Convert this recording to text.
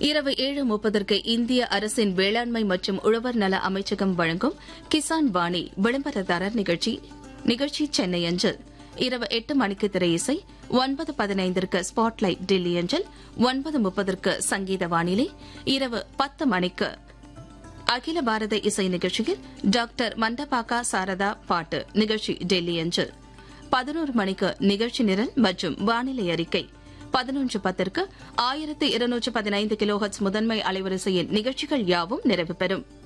இரவு ஏழு முப்பதற்கு இந்திய அரசின் வேளாண்மை மற்றும் உழவர் நல அமைச்சகம் வழங்கும் கிசான் வாணி விளம்பரதாரர் நிகழ்ச்சி நிகழ்ச்சி சென்னை அஞ்சல் இரவு எட்டு மணிக்கு திரையிசை ஒன்பது பதினைந்திற்கு ஸ்பாட்லைட் டெல்லி அஞ்சல் ஒன்பது முப்பதற்கு சங்கீத வானிலை இரவு பத்து மணிக்கு அகில பாரத இசை நிகழ்ச்சியில் டாக்டர் மண்டபாக்கா சாரதா பாட்டு நிகழ்ச்சி டெல்லி அஞ்சல் பதினோரு மணிக்கு நிகழ்ச்சி நிரல் மற்றும் வானிலை அறிக்கை பதினொன்று பத்திற்கு ஆயிரத்து இருநூற்று பதினைந்து கிலோஹெட்ஸ் முதன்மை அலைவரிசையில் நிகழ்ச்சிகள் யாவும் நிறைவு பெறும்